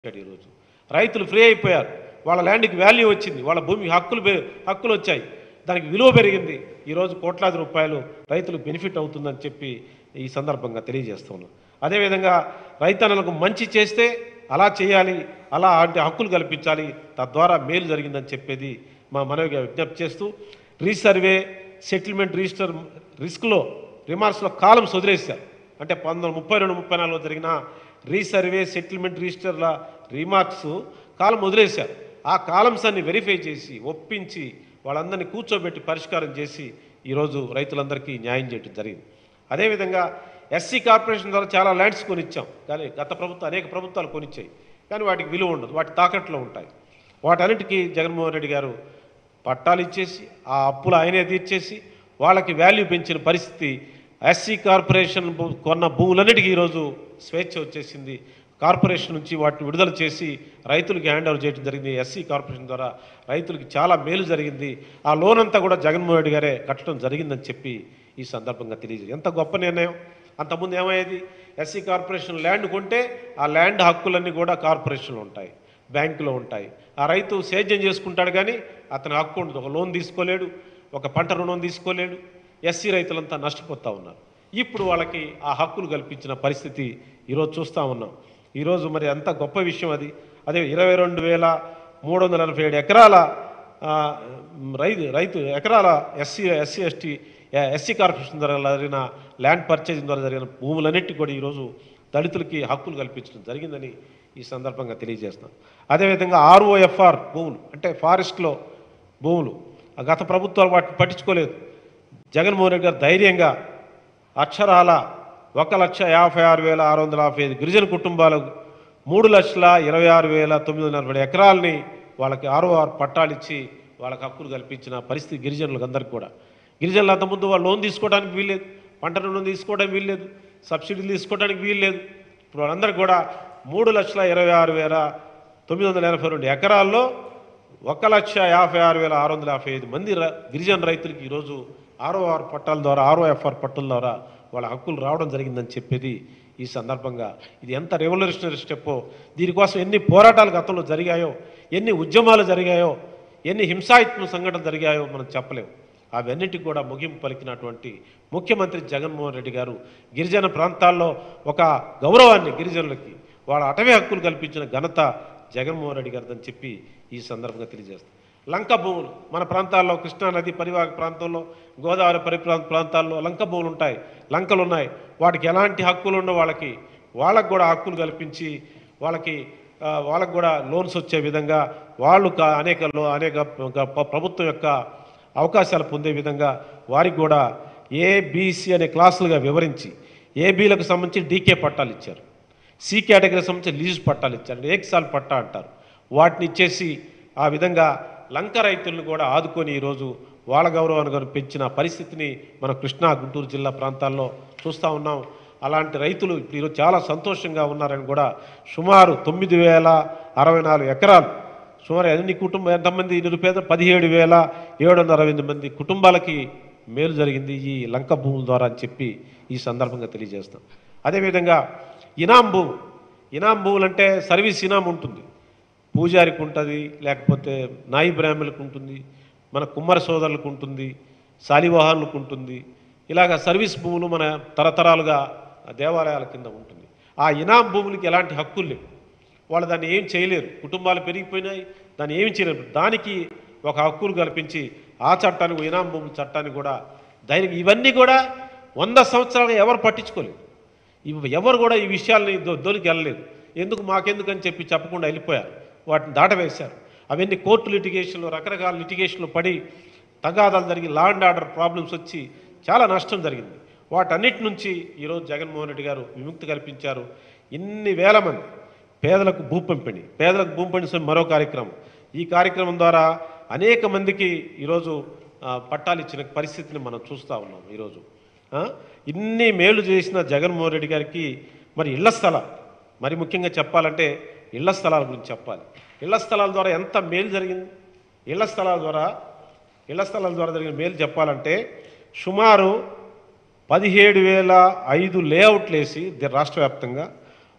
ఇక్కడ ఈరోజు రైతులు ఫ్రీ అయిపోయారు వాళ్ళ ల్యాండ్కి వాల్యూ వచ్చింది వాళ్ళ భూమికి హక్కులు పె- హక్కులు వచ్చాయి దానికి విలువ పెరిగింది ఈరోజు కోట్లాది రూపాయలు రైతులకు బెనిఫిట్ అవుతుందని చెప్పి ఈ సందర్భంగా తెలియజేస్తున్నాం అదేవిధంగా రైతన్నలకు మంచి చేస్తే అలా చేయాలి అలా అంటే హక్కులు కల్పించాలి తద్వారా మేలు జరిగిందని చెప్పేది మా మనవిగా విజ్ఞప్తి చేస్తూ రీసర్వే సెటిల్మెంట్ రిజిస్టర్ రిస్క్లో రిమార్క్స్లో కాలమ్స్ వదిలేశారు అంటే పంతొమ్మిది ముప్పై రెండు ముప్పై నాలుగులో జరిగిన రీసర్వే సెటిల్మెంట్ రిజిస్టర్ల రిమార్క్స్ కాలం వదిలేశారు ఆ కాలమ్స్ అన్ని వెరిఫై చేసి ఒప్పించి వాళ్ళందరినీ కూర్చోబెట్టి పరిష్కారం చేసి ఈరోజు రైతులందరికీ న్యాయం చేయడం జరిగింది అదేవిధంగా ఎస్సీ కార్పొరేషన్ ద్వారా చాలా ల్యాండ్స్ కొనిచ్చాం కానీ గత ప్రభుత్వం అనేక ప్రభుత్వాలు కొనిచ్చాయి కానీ వాటికి విలువ ఉండదు వాటి తాకట్లో ఉంటాయి వాటన్నిటికీ జగన్మోహన్ రెడ్డి గారు పట్టాలు ఇచ్చేసి ఆ అప్పులు ఆయనే తీర్చేసి వాళ్ళకి వాల్యూ పెంచిన పరిస్థితి ఎస్సీ కార్పొరేషన్ భూ- కొన్న భూములన్నిటికీ ఈరోజు స్వేచ్ఛ వచ్చేసింది కార్పొరేషన్ నుంచి వాటిని విడుదల చేసి రైతులకి హ్యాండ్ ఓవర్ చేయడం జరిగింది ఎస్సీ కార్పొరేషన్ ద్వారా రైతులకి చాలా మేలు జరిగింది ఆ లోన్ అంతా కూడా జగన్మోహన్ రెడ్డి గారే కట్టడం జరిగిందని చెప్పి ఈ సందర్భంగా తెలియజేది ఎంత గొప్ప నిర్ణయం అంతకుముందు ఏమయ్యేది ఎస్సీ కార్పొరేషన్ ల్యాండ్ కొంటే ఆ ల్యాండ్ హక్కులన్నీ కూడా కార్పొరేషన్లో ఉంటాయి బ్యాంకులో ఉంటాయి ఆ రైతు సేద్యం చేసుకుంటాడు కానీ అతని హక్కు ఉండదు ఒక లోన్ తీసుకోలేడు ఒక పంట రుణం తీసుకోలేడు ఎస్సీ రైతులంతా నష్టపోతూ ఉన్నారు ఇప్పుడు వాళ్ళకి ఆ హక్కులు కల్పించిన పరిస్థితి ఈరోజు చూస్తూ ఉన్నాం ఈరోజు మరి అంత గొప్ప విషయం అది అదే ఇరవై రెండు వేల మూడు వందల నలభై ఏడు ఎకరాల ఆ, రైతు రైతు ఎకరాల SC SC ST SC corporation ద్వారా జరిగిన ల్యాండ్ పర్చేజింగ్ ద్వారా జరిగిన భూములన్నిటి కూడా ఈరోజు దళితులకి హక్కులు కల్పించడం జరిగిందని ఈ సందర్భంగా తెలియజేస్తున్నాం అదేవిధంగా ఆర్ఓఎఫ్ఆర్ భూములు అంటే ఫారెస్ట్లో భూములు ఆ గత ప్రభుత్వాలు వాటిని పట్టించుకోలేదు జగన్మోహన్ రెడ్డి గారు ధైర్యంగా అక్షరాల ఒక లక్ష యాభై ఆరు వేల ఆరు వందల యాభై ఐదు గిరిజన కుటుంబాలకు మూడు లక్షల ఇరవై ఆరు వేల తొమ్మిది వందల నలభై ఎకరాలని వాళ్ళకి ఆరో ఆరు పట్టాలు ఇచ్చి వాళ్ళకి హక్కులు కల్పించిన పరిస్థితి గిరిజనులకు అందరికీ కూడా గిరిజనులు అంతకుముందు వాళ్ళు లోన్ తీసుకోవడానికి వీల్లేదు పంట రుణం తీసుకోవడానికి వీల్లేదు సబ్సిడీలు తీసుకోవడానికి వీల్లేదు ఇప్పుడు వాళ్ళందరికీ కూడా మూడు లక్షల ఇరవై ఆరు వేల తొమ్మిది వందల ఎనభై రెండు ఎకరాల్లో ఒక లక్ష యాభై ఆరు వేల ఆరు వందల యాభై ఐదు మంది ర- గిరిజన రైతులకి ఈరోజు ఆరో ఆరు పట్టాల ద్వారా ఆరో ఎఫ్ఆర్ పట్టాల ద్వారా వాళ్ళ హక్కులు రావడం జరిగిందని చెప్పేది ఈ సందర్భంగా ఇది ఎంత రెవల్యూషనరీ స్టెప్పో దీనికోసం ఎన్ని పోరాటాలు గతంలో జరిగాయో ఎన్ని ఉద్యమాలు జరిగాయో ఎన్ని హింసాయుత్మ సంఘటనలు జరిగాయో మనం చెప్పలేము అవన్నిటికి కూడా ముగింపు పలికినటువంటి ముఖ్యమంత్రి జగన్మోహన్ రెడ్డి గారు గిరిజన ప్రాంతాల్లో ఒక గౌరవాన్ని గిరిజనులకి వాళ్ళ అటవీ హక్కులు కల్పించిన ఘనత జగన్మోహన్ రెడ్డి గారిదని చెప్పి ఈ సందర్భంగా తెలియజేస్తాం లంక భూములు మన ప్రాంతాల్లో కృష్ణానది పరివాహక ప్రాంతంలో గోదావరి పరిప్రాంత ప్రాంతాల్లో లంక భూములు ఉంటాయి లంకలు ఉన్నాయి వాటికి ఎలాంటి హక్కులు ఉండవు వాళ్ళకి వాళ్ళకు కూడా హక్కులు కల్పించి వాళ్ళకి ఆ, వాళ్ళకు కూడా లోన్స్ వచ్చే విధంగా వాళ్ళు కా- అనేక లో అనేక ప్ర- ప్రభుత్వం యొక్క అవకాశాలు పొందే విధంగా వారికి కూడా ఏబిసి అనే క్లాసులుగా వివరించి ఏబీలకు సంబంధించి డీకే పట్టాలు ఇచ్చారు సి కేటగిరీ సంబంధించి లీజ్ పట్టాలు ఇచ్చారు ఏక్సాల్ పట్టా అంటారు వాటిని ఇచ్చేసి ఆ విధంగా లంక రైతులను కూడా ఆదుకొని ఈరోజు వాళ్ళ గౌరవాన్ని కూడా పెంచిన పరిస్థితిని మన కృష్ణా గుంటూరు జిల్లా ప్రాంతాల్లో చూస్తూ ఉన్నాం అలాంటి రైతులు ఇప్పుడు ఈరోజు చాలా సంతోషంగా ఉన్నారని కూడా సుమారు తొమ్మిది వేల అరవై నాలుగు ఎకరాలు సుమారు ఎన్ని కుటుంబం ఎంతమంది నిరుపేద పదిహేడు వేల ఏడు వందల అరవై ఎనిమిది మంది కుటుంబాలకి మేలు జరిగింది ఈ లంక భూముల ద్వారా అని చెప్పి ఈ సందర్భంగా తెలియజేస్తాం అదేవిధంగా ఇనాం భూము ఇనాం భూములు అంటే సర్వీస్ ఇనాం ఉంటుంది పూజారికి ఉంటుంది లేకపోతే నాయి బ్రాహ్మణులకు ఉంటుంది మన కుమ్మర సోదరులకు ఉంటుంది శాలివాహనులకు ఉంటుంది ఇలాగ సర్వీస్ భూములు మన తరతరాలుగా దేవాలయాల కింద ఉంటుంది ఆ ఇనాం భూములకి ఎలాంటి హక్కులు లేవు వాళ్ళు దాన్ని ఏం చేయలేరు కుటుంబాలు పెరిగిపోయినాయి దాన్ని ఏమి చేయలేరు దానికి ఒక హక్కులు కల్పించి ఆ చట్టానికి ఇనాం భూముల చట్టాన్ని కూడా ధైర్యం ఇవన్నీ కూడా వంద సంవత్సరాలుగా ఎవరు పట్టించుకోలేదు ఇవి ఎవరు కూడా ఈ విషయాల్ని దొ దొరికి వెళ్ళలేదు ఎందుకు మాకెందుకని చెప్పి చెప్పకుండా వెళ్ళిపోయారు వాటిని దాటవేశారు అవన్నీ కోర్టు లిటిగేషన్లు రకరకాల లిటిగేషన్లు పడి తగాదాలు జరిగి లా అండ్ ఆర్డర్ ప్రాబ్లమ్స్ వచ్చి చాలా నష్టం జరిగింది వాటన్నిటి నుంచి ఈరోజు జగన్మోహన్ రెడ్డి గారు విముక్తి కల్పించారు ఇన్ని వేల మంది పేదలకు భూ పంపిణీ పేదలకు భూ పంపిణీ మరో కార్యక్రమం ఈ కార్యక్రమం ద్వారా అనేక మందికి ఈరోజు ఆ, పట్టాలు ఇచ్చిన పరిస్థితిని మనం చూస్తూ ఉన్నాం ఈరోజు ఆ? ఇన్ని మేలు చేసిన జగన్మోహన్ రెడ్డి గారికి మరి ఇళ్ల స్థలం మరి ముఖ్యంగా చెప్పాలంటే ఇళ్ల స్థలాల గురించి చెప్పాలి ఇళ్ల స్థలాల ద్వారా ఎంత మేలు జరిగింది ఇళ్ల స్థలాల ద్వారా ఇళ్ల స్థలాల ద్వారా జరిగిన మేలు చెప్పాలంటే సుమారు పదిహేడు వేల ఐదు లేఅవుట్లు వేసి ది- రాష్ట్ర వ్యాప్తంగా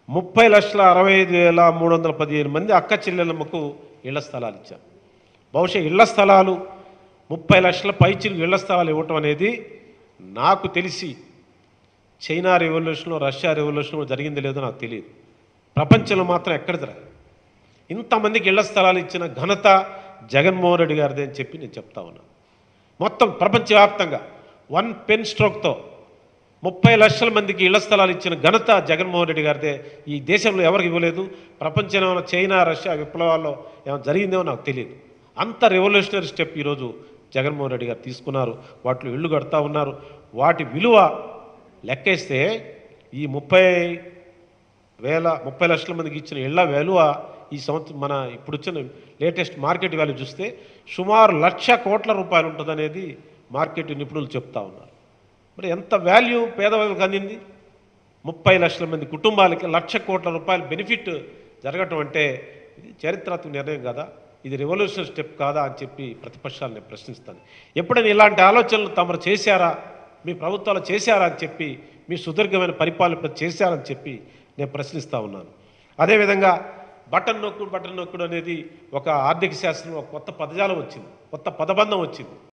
ముప్పై లక్షల అరవై ఐదు వేల మూడు వందల పదిహేను మంది అక్క చెల్లెళ్ళమ్మకు ఇళ్ల స్థలాలు ఇచ్చారు బహుశా ఇళ్ల స్థలాలు ముప్పై లక్షల పైచిలకు ఇళ్ల స్థలాలు ఇవ్వటం అనేది నాకు తెలిసి చైనా రెవల్యూషన్లో రష్యా రెవల్యూషన్లో జరిగింది లేదో నాకు తెలియదు ప్రపంచంలో మాత్రం ఎక్కడ జరగదు ఇంతమందికి ఇళ్ల స్థలాలు ఇచ్చిన ఘనత జగన్మోహన్ రెడ్డి గారిదే అని చెప్పి నేను చెప్తా ఉన్నాను మొత్తం ప్రపంచవ్యాప్తంగా వన్ పెన్ స్ట్రోక్తో ముప్పై లక్షల మందికి ఇళ్ల స్థలాలు ఇచ్చిన ఘనత జగన్మోహన్ రెడ్డి గారిదే ఈ దేశంలో ఎవరికి ఇవ్వలేదు ప్రపంచంలో ఉన్న చైనా రష్యా విప్లవాల్లో ఏమైనా జరిగిందేమో నాకు తెలియదు అంత రెవల్యూషనరీ స్టెప్ ఈరోజు జగన్మోహన్ రెడ్డి గారు తీసుకున్నారు వాటిలో ఇళ్ళు కడతా ఉన్నారు వాటి విలువ లెక్కేస్తే ఈ ముప్పై వేల ముప్పై లక్షల మందికి ఇచ్చిన ఇళ్ల విలువ ఈ సంవత్సరం మన ఇప్పుడు వచ్చిన లేటెస్ట్ మార్కెట్ వాల్యూ చూస్తే సుమారు లక్ష కోట్ల రూపాయలు ఉంటుందనేది మార్కెట్ నిపుణులు చెప్తా ఉన్నారు మరి ఎంత వాల్యూ పేదవాళ్ళకి అందింది ముప్పై లక్షల మంది కుటుంబాలకి లక్ష కోట్ల రూపాయల బెనిఫిట్ జరగటం అంటే ఇది చారిత్రాత్మక నిర్ణయం కదా ఇది రెవల్యూషన్ స్టెప్ కాదా అని చెప్పి ప్రతిపక్షాలు నేను ప్రశ్నిస్తాను ఎప్పుడైనా ఇలాంటి ఆలోచనలు తమరు చేశారా మీ ప్రభుత్వాలు చేశారా అని చెప్పి మీ సుదీర్ఘమైన పరిపాలన చేశారని చెప్పి నేను ప్రశ్నిస్తూ ఉన్నాను అదేవిధంగా బటన్ నొక్కుడు బటన్ నొక్కుడు అనేది ఒక ఆర్థిక శాస్త్రం ఒక కొత్త పదజాలం వచ్చింది కొత్త పదబంధం వచ్చింది